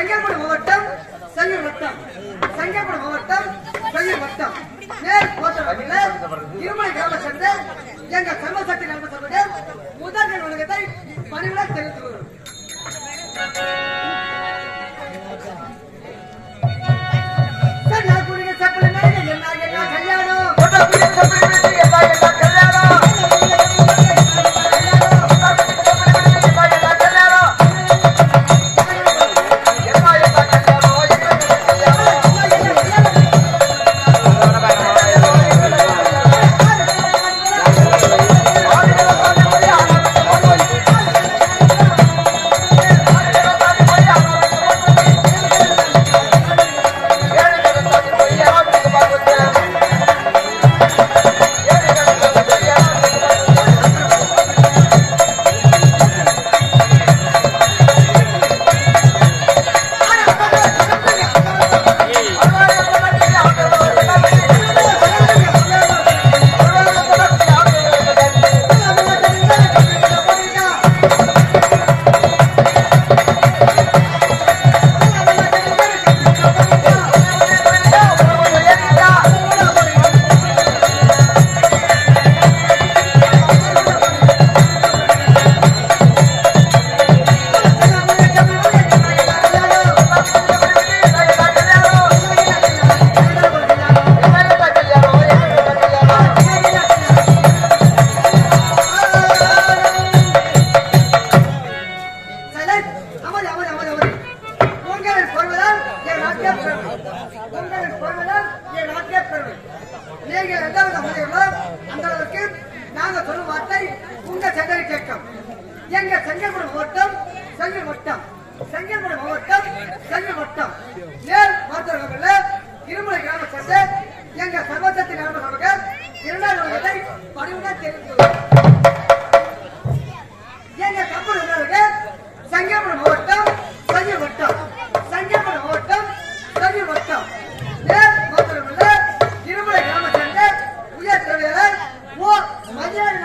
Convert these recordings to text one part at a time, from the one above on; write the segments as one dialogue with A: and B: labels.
A: செங்கல்பட்டு மாவட்டம் செங்கல் வட்டம் செங்கல்பட்டு மாவட்டம் செங்கல் வட்டம் நேர் கோத்தரவில் இருமலை கிராம சேர்ந்த எங்க சர்வசக்தி நண்பர் சபையுடைய முதல்வர் உலகத்தை பணிவுடன் தெரிவித்து வருகிறோம் சன்னா குடிங்க சப்பல நடிகை என்ன என்ன கல்யாணம் சைலண்ட் அமர் அமர் அமர் அமர் உங்களின் பொறுமைதான் என் நாட்டிய பெருமை உங்களின் பொறுமைதான் என் நாட்டிய பெருமை நீங்கள் இரண்டாவது அமர்வுகளோ அந்த அளவுக்கு நாங்க சொல்லும் வார்த்தை உங்க செங்கல் கேட்கும் எங்க செங்கல்படு மாவட்டம் செங்கல் வட்டம் செங்கல்படு மாவட்டம் செங்கல் வட்டம் நேர் மாத்தவர்கள இருமலை கிராம சேர்ந்த எங்க சர்வசக்தி கிராம சபைகள் இரண்டாவது உலகத்தை பணிவுடன் தெரிவித்து எங்க கப்பல் உள்ளவங்க சங்கமன் மாவட்டம் சங்கி வட்டம் சங்கமன் மாவட்டம் சங்கி வட்டம் நேர் மாத்திரம் உள்ள இருமலை கிராம சேர்ந்த உயர் தலைவர் ஓ மதியான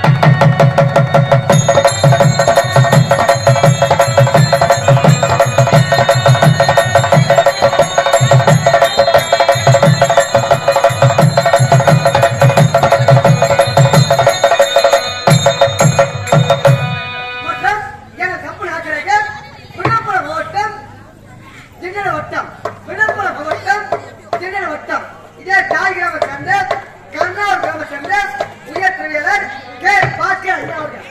A: மற்றும் எங்க கப்பல் ஆக்கிரக விழுப்புரம் மாவட்டம் திண்டன வட்டம் விழுப்புரம் மாவட்டம் திண்டன வட்டம் இதே தாய் கிராம சேர்ந்த கர்நாடக கிராம சேர்ந்த உயர் தலைவர் கே பாக்கிய ஐயா அவர்கள்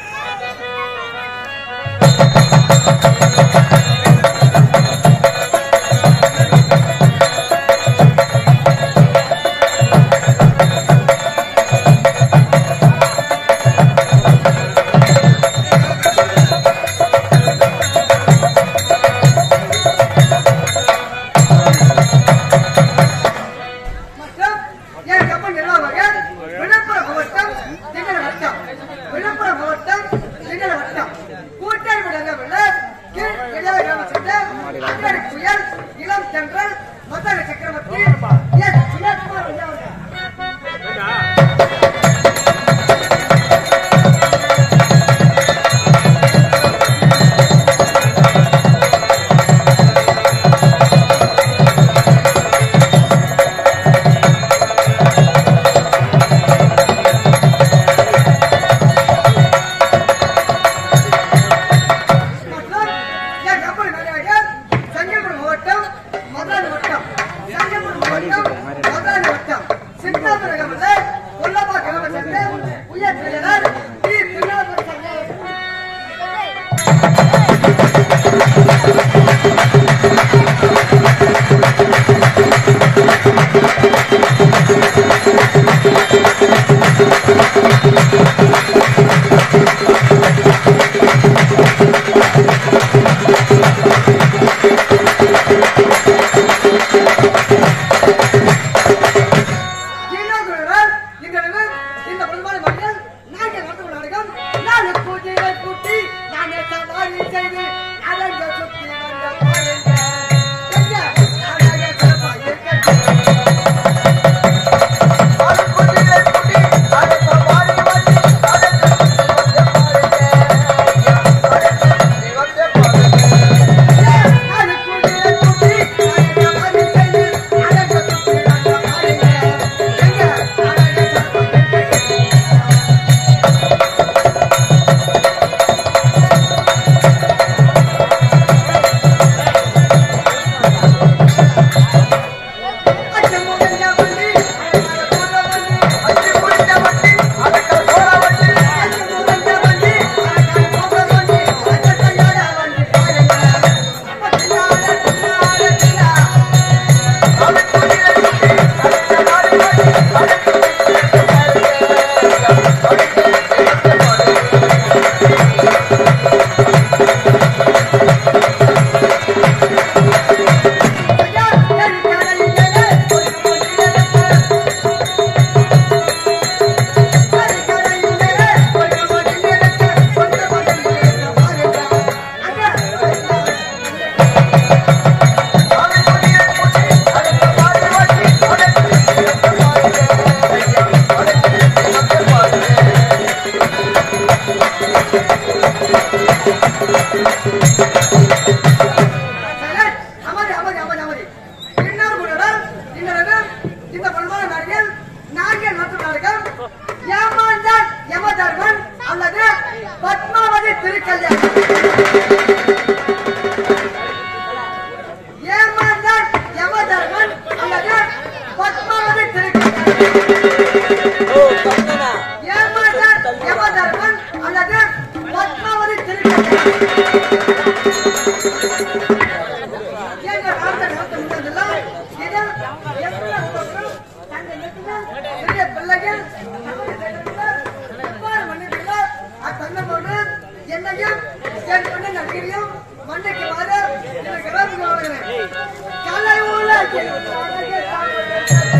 A: மற்றும் என் கப்பல் நிர்வாகிகள் விழுப்புரம் மாவட்டம் திண்டன வட்டம் விழுப்புரம் மாவட்டம் திண்டன வட்டம் கூட்டணி விடங்கவில்ல கீழ் இளைய கிராம சேர்ந்த அங்கடி புயல் இளம் தென்றல் மதன சக்கரவர்த்தி எஸ் சுரேஷ்குமார் ஐயா அவர்கள் மற்றும் என் கப்பல் நிலையங்கள் செங்கல்பட்டு மாவட்டம் மதுரை வட்டம் செங்கல்பட்டு மாவட்டம் மதுரை வட்டம் சிந்தாபுரம் கிராமத்தில் கொல்லப்பா கிராம சேர்ந்த உயர் செயலர் டி திருநாபுரம் ஈழாக்குறவர் எங்களுக்கு இந்த பொதுவான மக்கள் நாங்கள் நடத்தும் நாடகம் நாலு பூஜைகள் கூட்டி நாங்கள் சவாரி செய்து அடங்க சுத்தி வந்த பாருங்க. எங்க? அழக சிறப்பா பத்மாவதி திருக்கல்யாணம் ஏமாந்தான் யமதர்மன் அல்லது பத்மாவதி திருக்கல்யாணம் ஏமாந்தான் யமதர்மன் அல்லது பத்மாவதி திருக்கல்யாணம் எங்கள் ஆழ்ந்த நாட்டு முன்னதெல்லாம் இதில் எத்தனை உறவுகள், தங்கள் நெற்றியில் சிறிய பிள்ளைகள், தமது நெற்றியில் எவ்வாறு மன்னிப்பீர்கள்? அத்தன்னமோடு என்னையும் என் பெண்ணை நடிகரையும் மன்னிக்கு வார எனக்கு வேதனை வருகிறேன். கலை உலகில் அழகே காண்பதற்கு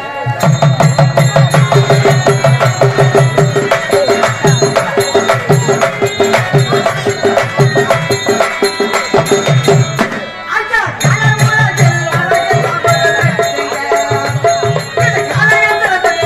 A: ஐயா கலை உலகில் அழகே காண்பதற்கு இது கலையந்திரத்தை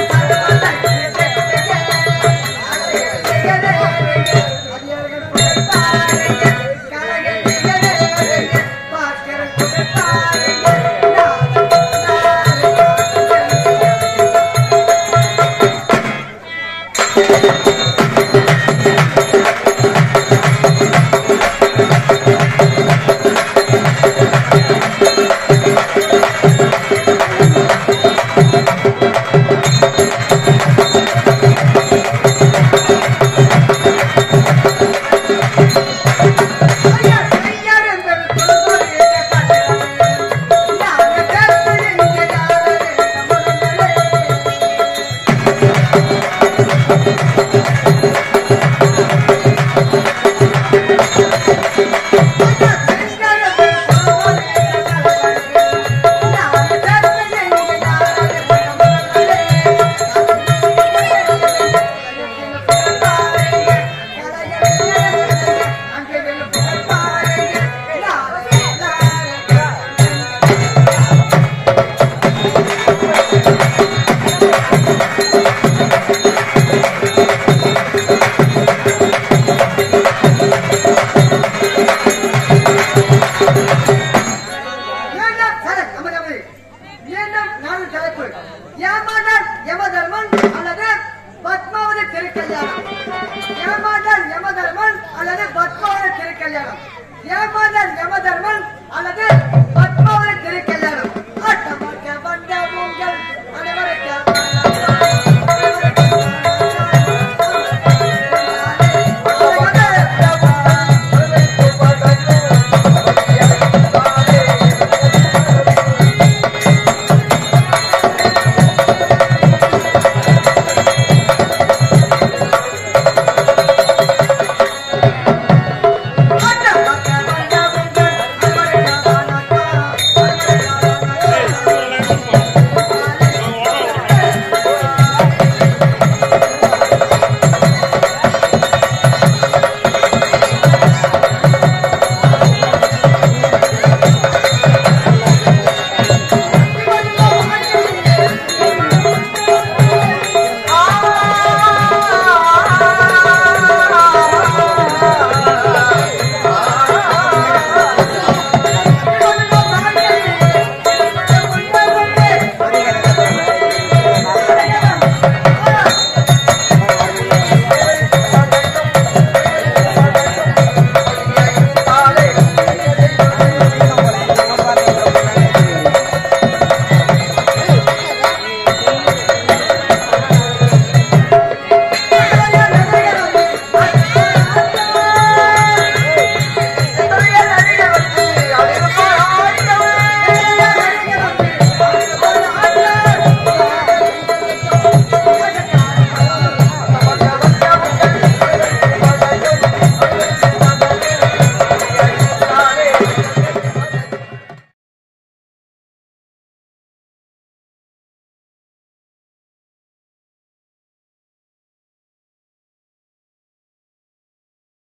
A: மீண்டும் சரி, அமைதி, அமைதி. மீண்டும் நாலு தலைப்பு ஏமாண்டான் யமதர்மன் அல்லது பத்மாவதி திருக்கல்யாணம் ஏமாண்டான் யமதர்மன் அல்லது பத்மாவதி திருக்கல்யாணம் ஏமாண்டான் யமதர்மன் அல்லது